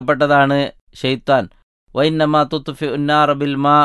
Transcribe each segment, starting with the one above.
പെട്ടതാണ് ഷെയ്ത്താൻ വൈന്നമാ തുത്തുഫി ഉന്നാറ ബിൽ മാ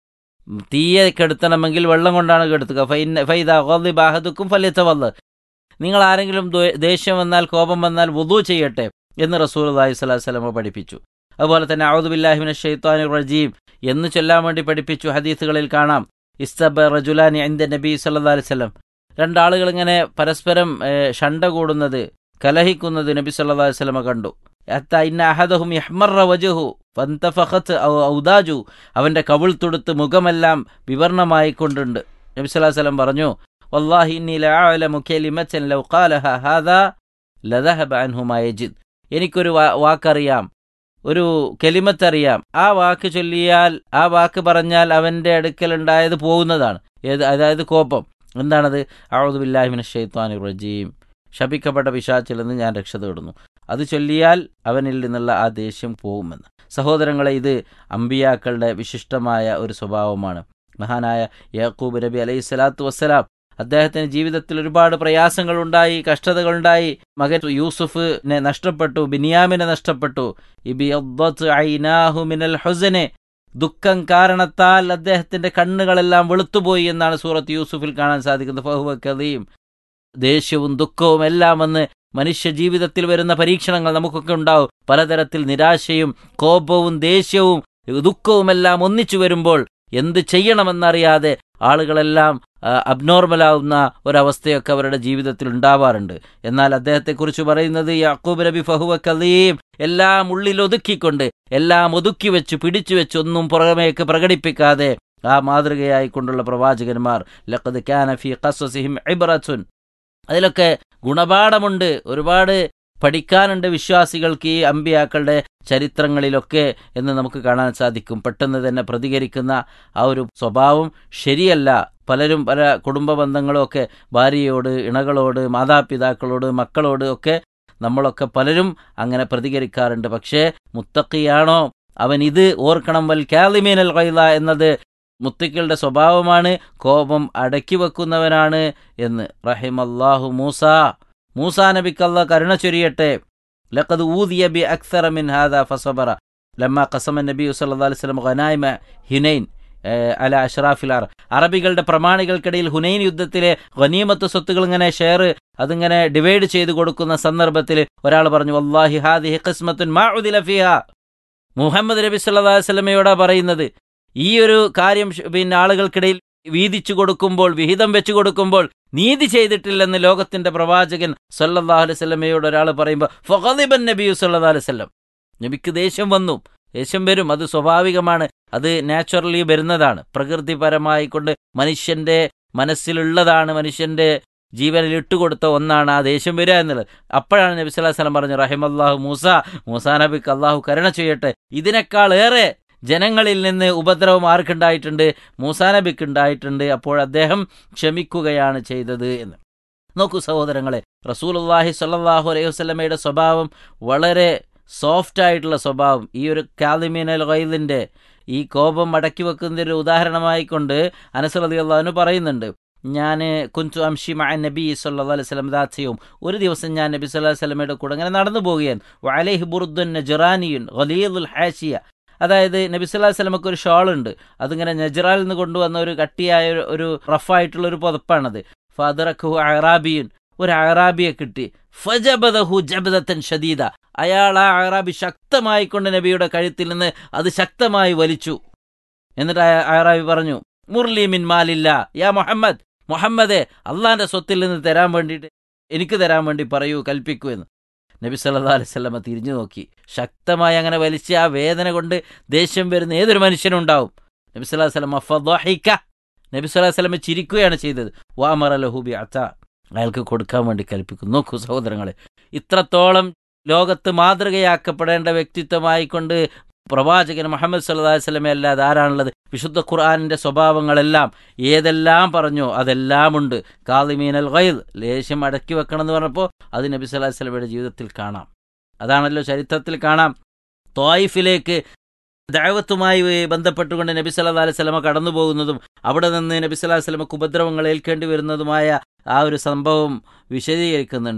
തീയെ കെടുത്തണമെങ്കിൽ വെള്ളം കൊണ്ടാണ് കെടുത്തുക ഫൈന ഫൈദ ബാഹദുക്കും ഫലിച്ച വന്ന് നിങ്ങൾ ആരെങ്കിലും ദ്വേ- ദേഷ്യം വന്നാൽ കോപം വന്നാൽ വുദു ചെയ്യട്ടെ എന്ന് റസൂൽ അള്ളാഹി സ്വലാഹു വസ്ലമ പഠിപ്പിച്ചു അതുപോലെ തന്നെ ഔദുബില്ലാഹിമിന ഷെയ്ത്താനു റജീം എന്ന് ചൊല്ലാൻ വേണ്ടി പഠിപ്പിച്ചു ഹദീസുകളിൽ കാണാം ഇസ്തബ റജുലാനി ഇന്ത്യ നബി സല്ലാ അലൈഹി സ്വലം രണ്ടാളുകൾ ഇങ്ങനെ പരസ്പരം ഏഹ്, ഷണ്ട കൂടുന്നത് കലഹിക്കുന്നത് നബി സല്ലാ അലൈഹി സ്വലമ കണ്ടു ഹത്ത ഇന്ന അഹദഹും യഹ്മറ വജുഹു ഫന്തഫഖത്ത് ഔ ഔദാജു അവന്റെ കവിൾ തുടുത്ത് മുഖമെല്ലാം വിവർണമായിക്കൊണ്ടുണ്ട് നബി സല്ലല്ലാഹു അലൈഹി വസല്ലം പറഞ്ഞു വല്ലാഹി ഇന്നി ലഅലമു കലിമത്തൻ ലൗ ഖാലഹ ഹാദാ ലദഹബ അൻഹു മാ യജിദ് എനിക്കൊരു വാ- വാക്കറിയാം ഒരു കെലിമത്തറിയാം ആ വാക്ക് ചൊല്ലിയാൽ ആ വാക്ക് പറഞ്ഞാൽ അവന്റെ അടുക്കൽ ഉണ്ടായത് പോകുന്നതാണ് ഏത് അതായത് കോപം എന്താണത് ഔദു ബില്ലാഹിമിന ഷെയ്ത്താനി റജീം ശപിക്കപ്പെട്ട പിശാച്ചിൽ നിന്ന് ഞാൻ രക്ഷ തേടുന്നു അത് ചൊല്ലിയാൽ അവനിൽ നിന്നുള്ള ആ ദേഷ്യം പോകുമെന്ന് സഹോദരങ്ങളെ ഇത് അമ്പിയാക്കളുടെ വിശിഷ്ടമായ ഒരു സ്വഭാവമാണ് മഹാനായ യാക്കൂബ് നബി അലൈഹി സ്വലാത്തു വസ്സലാം അദ്ദേഹത്തിന് ജീവിതത്തിൽ ഒരുപാട് പ്രയാസങ്ങളുണ്ടായി കഷ്ടതകളുണ്ടായി മകൻ യൂസുഫിനെ നഷ്ടപ്പെട്ടു ബിനിയാമിനെ നഷ്ടപ്പെട്ടു ഇബിയദ്ദത്ത് ഐനാഹു മിനൽ ഹുസനെ ദുഃഖം കാരണത്താൽ അദ്ദേഹത്തിന്റെ കണ്ണുകളെല്ലാം വെളുത്തുപോയി എന്നാണ് സൂറത്ത് യൂസുഫിൽ കാണാൻ സാധിക്കുന്നത് ഫഹുവ കഥയും ദേഷ്യവും ദുഃഖവും എല്ലാം വന്ന് മനുഷ്യ ജീവിതത്തിൽ വരുന്ന പരീക്ഷണങ്ങൾ നമുക്കൊക്കെ ഉണ്ടാവും പലതരത്തിൽ നിരാശയും കോപവും ദേഷ്യവും ദുഃഖവുമെല്ലാം ഒന്നിച്ചു വരുമ്പോൾ എന്ത് ചെയ്യണമെന്നറിയാതെ ആളുകളെല്ലാം അബ്നോർമലാവുന്ന ഒരവസ്ഥയൊക്കെ അവരുടെ ജീവിതത്തിൽ ഉണ്ടാവാറുണ്ട് എന്നാൽ അദ്ദേഹത്തെക്കുറിച്ച് പറയുന്നത് യാക്കൂബ് നബി ഫഹുവ കലീം എല്ലാം ഉള്ളിൽ ഒതുക്കിക്കൊണ്ട് എല്ലാം ഒതുക്കി വെച്ച് പിടിച്ചു വെച്ച് ഒന്നും പുറമേക്ക് പ്രകടിപ്പിക്കാതെ ആ മാതൃകയായിക്കൊണ്ടുള്ള പ്രവാചകന്മാർ ലഖദ് കാനഫി ഖസസിഹിം ഇബ്രത്തുൻ അതിലൊക്കെ ഗുണപാഠമുണ്ട് ഒരുപാട് പഠിക്കാനുണ്ട് വിശ്വാസികൾക്ക് ഈ അമ്പിയാക്കളുടെ ചരിത്രങ്ങളിലൊക്കെ എന്ന് നമുക്ക് കാണാൻ സാധിക്കും പെട്ടെന്ന് തന്നെ പ്രതികരിക്കുന്ന ആ ഒരു സ്വഭാവം ശരിയല്ല പലരും പല കുടുംബ ബന്ധങ്ങളും ഒക്കെ ഭാര്യയോട് ഇണകളോട് മാതാപിതാക്കളോട് മക്കളോട് ഒക്കെ നമ്മളൊക്കെ പലരും അങ്ങനെ പ്രതികരിക്കാറുണ്ട് പക്ഷേ മുത്തക്കിയാണോ അവൻ ഇത് ഓർക്കണം വൽ കാലിമീനൽ കൈല എന്നത് മുത്തക്കികളുടെ സ്വഭാവമാണ് കോപം അടക്കി വെക്കുന്നവനാണ് എന്ന് റഹിമല്ലാഹു മൂസ മൂസാ നബിക്കല്ല കരുണ ചൊരിയട്ടെ ലഖദ് ഊദിയ ബി അക്സറ മിൻ ഹാദ ഫസബറ ലമ്മ ഖസമ നബി സല്ലല്ലാഹു അലൈഹി വസല്ലം ഖനായിമ ഹിനൈൻ അല അഷ്റാഫിൽ അറ അറബികളുടെ പ്രമാണികൾക്കിടയിൽ ഹുനൈൻ യുദ്ധത്തിലെ ഖനീമത്ത് സ്വത്തുകൾ ഇങ്ങനെ ഷെയർ അതിങ്ങനെ ഡിവൈഡ് ചെയ്ത് കൊടുക്കുന്ന സന്ദർഭത്തിൽ ഒരാൾ പറഞ്ഞു വല്ലാഹി ഹാദിഹി ഖിസ്മത്തുൻ മാ ഉദില ഫിഹാ മുഹമ്മദ് നബി സല്ലല്ലാഹു അലൈഹി വസല്ലമയോടാ പറയുന്നത് ഈ ഒരു കാര്യം ഷ് പിന്നെ ആളുകൾക്കിടയിൽ വീതിച്ചു കൊടുക്കുമ്പോൾ വിഹിതം വെച്ചു കൊടുക്കുമ്പോൾ നീതി ചെയ്തിട്ടില്ലെന്ന് ലോകത്തിന്റെ പ്രവാചകൻ സല്ലല്ലാഹു അലൈഹി വസല്ലമയോട് ഒരാൾ പറയുമ്പോൾ ഫഖദിബൻ നബി സല്ലല്ലാഹു അലൈഹി വസല്ലം നബിക്ക് ദേഷ്യം വന്നു ദേഷ്യം വരും അത് സ്വാഭാവികമാണ് അത് നാച്ചുറലി വരുന്നതാണ് പ്രകൃതിപരമായി കൊണ്ട് മനുഷ്യന്റെ മനസ്സിലുള്ളതാണ് മനുഷ്യന്റെ ജീവനിൽ ഇട്ടുകൊടുത്ത ഒന്നാണ് ആ ദേഷ്യം വരിക എന്നുള്ളത് അപ്പോഴാണ് നബി സല്ലല്ലാഹു അലൈഹി വസല്ലം പറഞ്ഞു റഹിമല്ലാഹു മൂസ മൂസാ നബിക്ക് അള്ളാഹു കരുണ ചെയ്യട്ടെ ഇതിനേക്കാൾ ഏറെ ജനങ്ങളിൽ നിന്ന് ഉപദ്രവം ആർക്കുണ്ടായിട്ടുണ്ട് മൂസാ നബിക്ക് ഉണ്ടായിട്ടുണ്ട് അപ്പോൾ അദ്ദേഹം ക്ഷമിക്കുകയാണ് ചെയ്തത് എന്ന് നോക്കൂ സഹോദരങ്ങളെ റസൂലുള്ളാഹി സ്വല്ലല്ലാഹു അലൈഹി വസല്ലമയുടെ സ്വഭാവം വളരെ സോഫ്റ്റ് ആയിട്ടുള്ള സ്വഭാവം ഈ ഒരു കാലിമീനൽ ഗൈലിന്റെ ഈ കോപം മടക്കി വെക്കുന്നതിന്റെ ഒരു ഉദാഹരണമായിക്കൊണ്ട് അനസ് റളിയല്ലാഹു പറയുന്നുണ്ട് ഞാൻ കുഞ്ചു അംഷി മഅ നബി സല്ലല്ലാഹു അലൈഹി വസല്ലം ദാത്സയും ഒരു ദിവസം ഞാൻ നബി സല്ലല്ലാഹു അലൈഹി വസല്ലമയുടെ കൂടെ അങ്ങനെ നടന്നു പോവുകയാണ് വഅലൈഹി ബുർദുൻ നജ്റാനിയുൻ ഖലീലുൽ ഹാഷിയ അതായത് നബി സല്ലല്ലാഹു അലൈഹി വസല്ലമക്ക് ഒരു ഷാൾ ഉണ്ട് അതിങ്ങനെ നജ്റാൽ നിന്ന് കൊണ്ടുവന്ന ഒരു കട്ടിയായ ഒരു- ഒരു റഫായിട്ടുള്ള ഒരു പുതപ്പാണത് ഫാദറഖു അറാബിയുൻ ഒരു അറാബിയെ കിട്ടി ഫജബദഹു ജബദത്തൻ ഷദീദ അയാൾ ആ അറാബി ശക്തമായി കൊണ്ട് നബിയുടെ കഴുത്തിൽ നിന്ന് അത് ശക്തമായി വലിച്ചു എന്നിട്ട് ആ അറാബി പറഞ്ഞു മുർലി മിൻ മാലില്ല യാ മുഹമ്മദ് മുഹമ്മദെ അള്ളാന്റെ സ്വത്തിൽ നിന്ന് തരാൻ വേണ്ടിയിട്ട് എനിക്ക് തരാൻ വേണ്ടി പറയൂ കൽപ്പിക്കൂ എന്ന് നബി സല്ലല്ലാഹു അലൈഹി വസല്ലമ തിരിഞ്ഞു നോക്കി ശക്തമായി അങ്ങനെ വലിച്ച് ആ വേദന കൊണ്ട് ദേഷ്യം വരുന്ന ഏതൊരു മനുഷ്യനും ഉണ്ടാവും നബി സല്ലല്ലാഹു അലൈഹി വസല്ലമ ഫضحك നബി സല്ലല്ലാഹു അലൈഹി വസല്ലമ ചിരിക്കുകയാണ് ചെയ്തത് വാമറ ലഹു ബി അത അയാൾക്ക് കൊടുക്കാൻ വേണ്ടി കൽപ്പിക്കുന്നു നോക്കൂ സഹോദരങ്ങളെ ഇത്രത്തോളം ലോകത്ത് മാതൃകയാക്കപ്പെടേണ്ട വ്യക്തിത്വമായിക്കൊണ്ട് പ്രവാചകൻ മുഹമ്മദ് സല്ലല്ലാഹു അലൈഹി വസല്ലമ അല്ലാതെ ആരാണുള്ളത് വിശുദ്ധ ഖുർആനിന്റെ സ്വഭാവങ്ങളെല്ലാം ഏതെല്ലാം പറഞ്ഞോ അതെല്ലാം ഉണ്ട് കാളിമീനൽ ഗൈദ് ലേശം അടക്കി വെക്കണം എന്ന് പറഞ്ഞപ്പോൾ അത് നബി സല്ലല്ലാഹു അലൈഹി വസല്ലമയുടെ ജീവിതത്തിൽ കാണാം അതാണല്ലോ ചരിത്രത്തിൽ കാണാം തോയിഫിലേക്ക് ദൈവത്തുമായി ബന്ധപ്പെട്ടുകൊണ്ട് നബി സല്ലല്ലാഹു അലൈഹി വസല്ലമ കടന്നു പോകുന്നതും അവിടെ നിന്ന് നബി സല്ലല്ലാഹു അലൈഹി വസല്ലമക്ക് ഉപദ്രവങ്ങൾ ഏൽക്കേണ്ടി വരുന്നതുമായ ആ ഒരു സംഭവം വിശദീകരിക്കുന്നുണ്ട്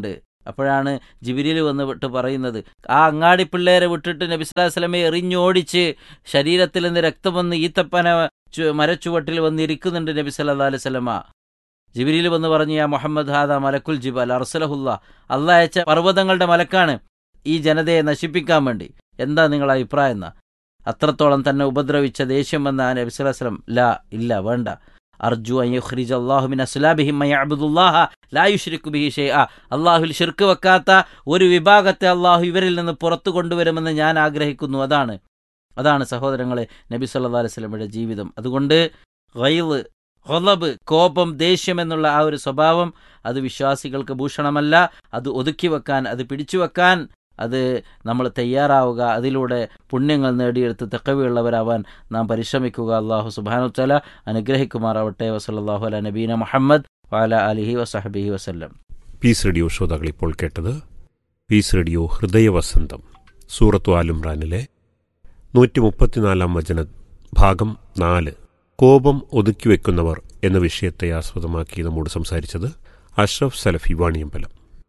അപ്പോഴാണ് ജിബിരിൽ വന്ന് വിട്ട് പറയുന്നത് ആ അങ്ങാടി പിള്ളേരെ വിട്ടിട്ട് നബി സ്വല്ലല്ലാഹു അലൈഹി വസല്ലമയെ എറിഞ്ഞോടിച്ച് ശരീരത്തിൽ നിന്ന് രക്തം വന്ന് ഈത്തപ്പന ചു- മരച്ചുവട്ടിൽ വന്നിരിക്കുന്നുണ്ട് നബി സല്ലല്ലാഹു അലൈഹി വസല്ലമ ജിബിരിൽ വന്ന് പറഞ്ഞു യാ മുഹമ്മദ് ഹാദ മലക്കുൽ ജിബൽ അർസലഹുല്ല അള്ളാഹ് അയച്ച പർവ്വതങ്ങളുടെ മലക്കാണ് ഈ ജനതയെ നശിപ്പിക്കാൻ വേണ്ടി എന്താ നിങ്ങളുടെ അഭിപ്രായം എന്നാ അത്രത്തോളം തന്നെ ഉപദ്രവിച്ച ദേഷ്യം വന്ന ആ നബി സ്വല്ലല്ലാഹു അലൈഹി വസല്ലം ലാ ഇല്ല വേണ്ട അർജു അൻ യുഖ്രിജ അല്ലാഹു മിൻ അസ്ലാബിഹിം മൻ യഅബ്ദുല്ലാഹ ലാ യുശ്രിക്കു ബിഹി ഷൈഅ അള്ളാഹുൽ ഷിർക്ക് വെക്കാത്ത ഒരു വിഭാഗത്തെ അള്ളാഹു ഇവരിൽ നിന്ന് പുറത്തു കൊണ്ടുവരുമെന്ന് ഞാൻ ആഗ്രഹിക്കുന്നു അതാണ് അതാണ് സഹോദരങ്ങളെ നബി സല്ലല്ലാഹു അലൈഹി വസല്ലമയുടെ ജീവിതം അതുകൊണ്ട് ഗൈള് ഹൊലബ് കോപം ദേഷ്യം എന്നുള്ള ആ ഒരു സ്വഭാവം അത് വിശ്വാസികൾക്ക് ഭൂഷണമല്ല അത് ഒതുക്കി വെക്കാൻ അത് പിടിച്ചു വെക്കാൻ അത് നമ്മൾ തയ്യാറാവുക അതിലൂടെ പുണ്യങ്ങൾ നേടിയെടുത്ത് തെക്കവിയുള്ളവരാവാൻ നാം പരിശ്രമിക്കുക അള്ളാഹു സുബാനുത്തല അനുഗ്രഹിക്കുമാറാവട്ടെ വസല്ലാഹു അല നബീന മുഹമ്മദ് വാല അലിഹി വസഹബിഹി വസല്ലം പീസ് റേഡിയോ ശ്രോതാക്കൾ ഇപ്പോൾ കേട്ടത് പീസ് റേഡിയോ ഹൃദയവസന്തം സൂറത്തു ആലുംറാനിലെ നൂറ്റി മുപ്പത്തിനാലാം വചന ഭാഗം നാല് കോപം ഒതുക്കിവെക്കുന്നവർ എന്ന വിഷയത്തെ ആസ്പദമാക്കി നമ്മോട് സംസാരിച്ചത് അഷ്റഫ് സലഫി വാണിയമ്പലം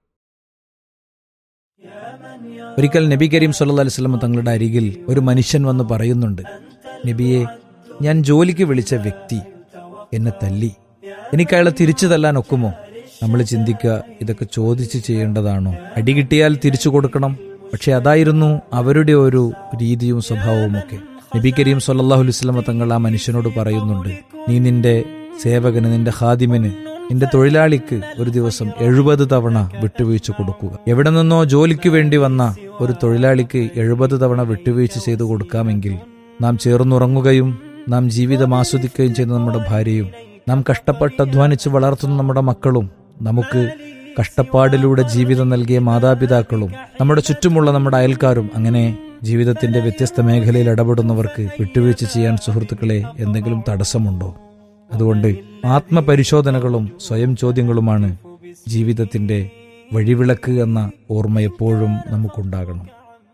ഒരിക്കൽ നബി കരീം സല്ലല്ലാഹു അലൈഹി വസല്ലം തങ്ങളുടെ അരികിൽ ഒരു മനുഷ്യൻ വന്ന് പറയുന്നുണ്ട് നബിയെ ഞാൻ ജോലിക്ക് വിളിച്ച വ്യക്തി എന്നെ തല്ലി എനിക്ക് അയാളെ തിരിച്ചു തല്ലാൻ ഒക്കുമോ നമ്മൾ ചിന്തിക്കുക ഇതൊക്കെ ചോദിച്ച് ചെയ്യേണ്ടതാണോ അടി കിട്ടിയാൽ തിരിച്ചു കൊടുക്കണം പക്ഷെ അതായിരുന്നു അവരുടെ ഒരു രീതിയും സ്വഭാവവും ഒക്കെ നബി കരീം സല്ലല്ലാഹു അലൈഹി വസല്ലം തങ്ങൾ ആ മനുഷ്യനോട് പറയുന്നുണ്ട് നീ നിന്റെ സേവകന് നിന്റെ ഹാദിമിന് നിന്റെ തൊഴിലാളിക്ക് ഒരു ദിവസം എഴുപത് തവണ വിട്ടുവീഴ്ച കൊടുക്കുക എവിടെ നിന്നോ ജോലിക്ക് വേണ്ടി വന്ന ഒരു തൊഴിലാളിക്ക് എഴുപത് തവണ വിട്ടുവീഴ്ച ചെയ്തു കൊടുക്കാമെങ്കിൽ നാം ചേർന്നുറങ്ങുകയും നാം ജീവിതം ആസ്വദിക്കുകയും ചെയ്യുന്ന നമ്മുടെ ഭാര്യയും നാം കഷ്ടപ്പെട്ട് അധ്വാനിച്ച് വളർത്തുന്ന നമ്മുടെ മക്കളും നമുക്ക് കഷ്ടപ്പാടിലൂടെ ജീവിതം നൽകിയ മാതാപിതാക്കളും നമ്മുടെ ചുറ്റുമുള്ള നമ്മുടെ അയൽക്കാരും അങ്ങനെ ജീവിതത്തിന്റെ വ്യത്യസ്ത മേഖലയിൽ ഇടപെടുന്നവർക്ക് വിട്ടുവീഴ്ച ചെയ്യാൻ സുഹൃത്തുക്കളെ എന്തെങ്കിലും തടസ്സമുണ്ടോ അതുകൊണ്ട് ആത്മപരിശോധനകളും സ്വയം ചോദ്യങ്ങളുമാണ് ജീവിതത്തിന്റെ വഴിവിളക്ക് എന്ന ഓർമ്മ എപ്പോഴും നമുക്കുണ്ടാകണം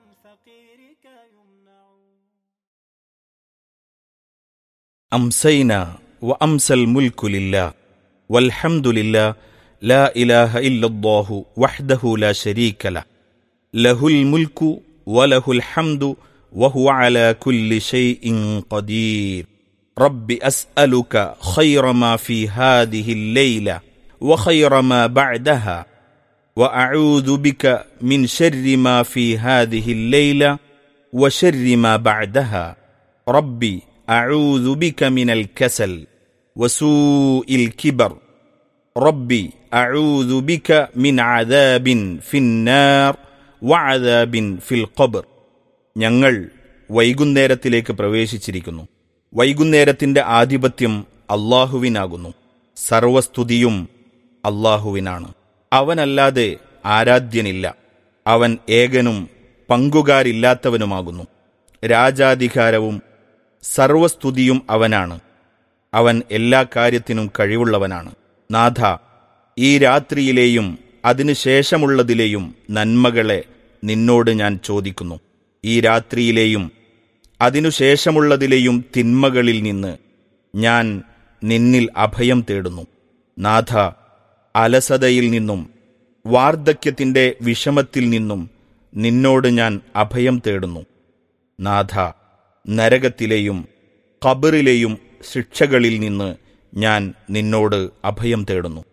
أمسينا وأمسى الملك لله والحمد لله لا إله إلا الله وحده لا شريك له له الملك وله الحمد وهو على كل شيء قدير رب أسألك خير ما في هذه الليلة وخير ما بعدها وأعوذ بك من شر ما في هذه الليلة وشر ما بعدها ربي أعوذ بك من الكسل وسوء الكبر ربي أعوذ بك من عذاب في النار وعذاب في القبر ഞങ്ങൾ വൈകുന്നേരത്തിലേക്ക് പ്രവേശിച്ചിരിക്കുന്നു വൈകുന്നേരത്തിന്റെ ആധിപത്യം അള്ളാഹുവിനാകുന്നു സർവസ്തുതിയും അള്ളാഹുവിനാണ് അവനല്ലാതെ ആരാധ്യനില്ല അവൻ ഏകനും പങ്കുകാരില്ലാത്തവനുമാകുന്നു രാജാധികാരവും സർവസ്തുതിയും അവനാണ് അവൻ എല്ലാ കാര്യത്തിനും കഴിവുള്ളവനാണ് നാഥ ഈ രാത്രിയിലെയും അതിനുശേഷമുള്ളതിലെയും നന്മകളെ നിന്നോട് ഞാൻ ചോദിക്കുന്നു ഈ രാത്രിയിലെയും അതിനുശേഷമുള്ളതിലെയും തിന്മകളിൽ നിന്ന് ഞാൻ നിന്നിൽ അഭയം തേടുന്നു നാഥ അലസതയിൽ നിന്നും വാർദ്ധക്യത്തിന്റെ വിഷമത്തിൽ നിന്നും നിന്നോട് ഞാൻ അഭയം തേടുന്നു നാഥ നരകത്തിലെയും ഖബറിലെയും ശിക്ഷകളിൽ നിന്ന് ഞാൻ നിന്നോട് അഭയം തേടുന്നു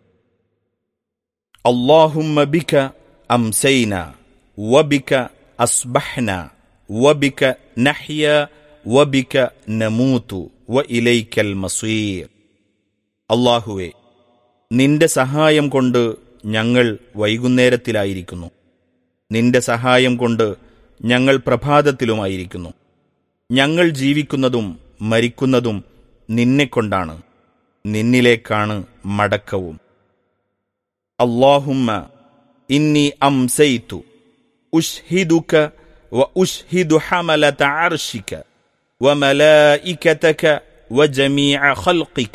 അള്ളാഹുമ്മ ബിക അംസൈന വബിക അസ്ബഹ്ന വബിക നഹ്യ വബിക നമൂതു വ ഇലൈക്കൽ മസീർ അള്ളാഹുവെ നിന്റെ സഹായം കൊണ്ട് ഞങ്ങൾ വൈകുന്നേരത്തിലായിരിക്കുന്നു നിന്റെ സഹായം കൊണ്ട് ഞങ്ങൾ പ്രഭാതത്തിലുമായിരിക്കുന്നു ഞങ്ങൾ ജീവിക്കുന്നതും മരിക്കുന്നതും നിന്നെക്കൊണ്ടാണ് നിന്നിലേക്കാണ് മടക്കവും അള്ളാഹുമ്മ ഇന്നി അംസൈതു ഉഷ്ഹിദുക വ ഉഷ്ഹിദു ഹമലത അർഷിക وملائكتك وجميع خلقك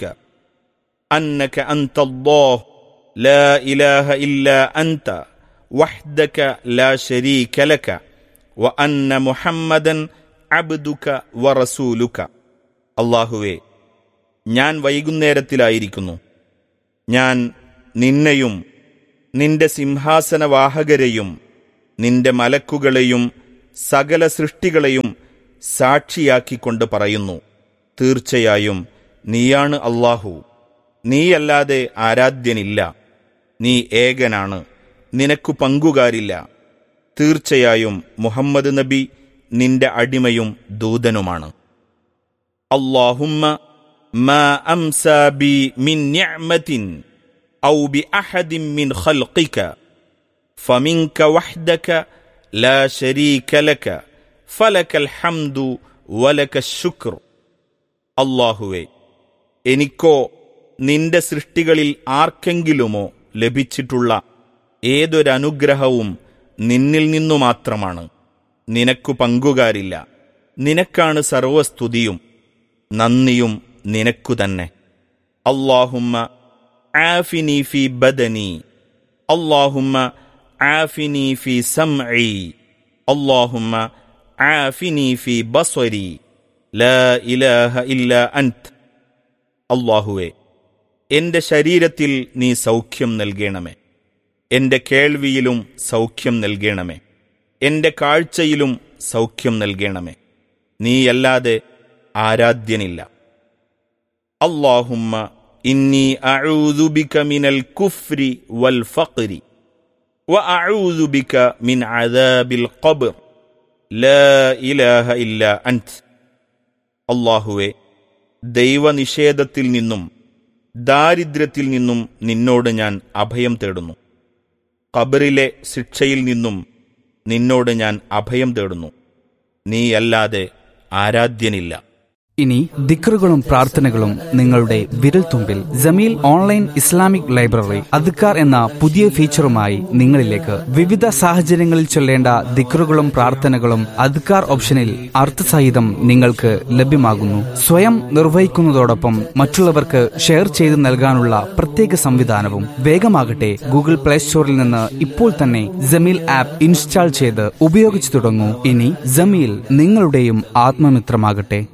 أنك أنت الله لا إله إلا أنت وحدك لا شريك لك وأن محمدا അബ്ദുക വറസൂലുക അള്ളാഹുവേ ഞാൻ വൈകുന്നേരത്തിലായിരിക്കുന്നു ഞാൻ നിന്നെയും നിന്റെ സിംഹാസനവാഹകരെയും നിന്റെ മലക്കുകളെയും സകല സൃഷ്ടികളെയും സാക്ഷിയാക്കിക്കൊണ്ട് പറയുന്നു തീർച്ചയായും നീയാണ് അള്ളാഹു നീയല്ലാതെ ആരാധ്യനില്ല നീ ഏകനാണ് നിനക്കു പങ്കുകാരില്ല തീർച്ചയായും മുഹമ്മദ് നബി നിന്റെ അടിമയും ദൂതനുമാണ് അള്ളാഹുമ്മ ما أمسى بي من نعمة أو بأحد من خلقك فمنك وحدك لا شريك لك فلك الحمد ولك الشكر അള്ളാഹുവെ എനിക്കോ നിന്റെ സൃഷ്ടികളിൽ ആർക്കെങ്കിലുമോ ലഭിച്ചിട്ടുള്ള ഏതൊരനുഗ്രഹവും നിന്നിൽ നിന്നു മാത്രമാണ് നിനക്കു പങ്കുകാരില്ല നിനക്കാണ് സർവസ്തുതിയും നന്ദിയും നിനക്കു തന്നെ അള്ളാഹുമ്മ ആഫിനി ഫി ബദനി അള്ളാഹുമ്മ ആഫിനി ഫി സംഇ അള്ളാഹുമ്മ ആഫിനി ഫി ബസ്വരി ലാ ഇലാഹ ഇല്ല അൻത് അള്ളാഹുവെ എന്റെ ശരീരത്തിൽ നീ സൗഖ്യം നൽകണമേ എന്റെ കേൾവിയിലും സൗഖ്യം നൽകണമേ എന്റെ കാഴ്ചയിലും സൗഖ്യം നൽകണമേ നീയല്ലാതെ ആരാധ്യനില്ല അള്ളാഹുമ്മ ഇന്നി അഊദു ബിക മിനൽ കുഫ്രി വൽ ഫഖ്രി وأعوذ بك من عذاب القبر لا إله إلا أنت അള്ളാഹുവെ ദൈവനിഷേധത്തിൽ നിന്നും ദാരിദ്ര്യത്തിൽ നിന്നും നിന്നോട് ഞാൻ അഭയം തേടുന്നു ഖബറിലെ ശിക്ഷയിൽ നിന്നും നിന്നോട് ഞാൻ അഭയം തേടുന്നു നീയല്ലാതെ ആരാധ്യനില്ല ഇനി ദിക്റുകളും പ്രാർത്ഥനകളും നിങ്ങളുടെ വിരൽത്തുമ്പിൽ ജമീൽ ഓൺലൈൻ ഇസ്ലാമിക് ലൈബ്രറി അദ്ക്കാർ എന്ന പുതിയ ഫീച്ചറുമായി നിങ്ങളിലേക്ക് വിവിധ സാഹചര്യങ്ങളിൽ ചൊല്ലേണ്ട ദിക്റുകളും പ്രാർത്ഥനകളും അദ്ക്കാർ ഓപ്ഷനിൽ അർത്ഥസഹിതം നിങ്ങൾക്ക് ലഭ്യമാകുന്നു സ്വയം നിർവഹിക്കുന്നതോടൊപ്പം മറ്റുള്ളവർക്ക് ഷെയർ ചെയ്ത് നൽകാനുള്ള പ്രത്യേക സംവിധാനവും വേഗമാകട്ടെ ഗൂഗിൾ പ്ലേ സ്റ്റോറിൽ നിന്ന് ഇപ്പോൾ തന്നെ ജമീൽ ആപ്പ് ഇൻസ്റ്റാൾ ചെയ്ത് ഉപയോഗിച്ചു തുടങ്ങൂ ഇനി ജമീൽ നിങ്ങളുടെയും ആത്മമിത്രമാകട്ടെ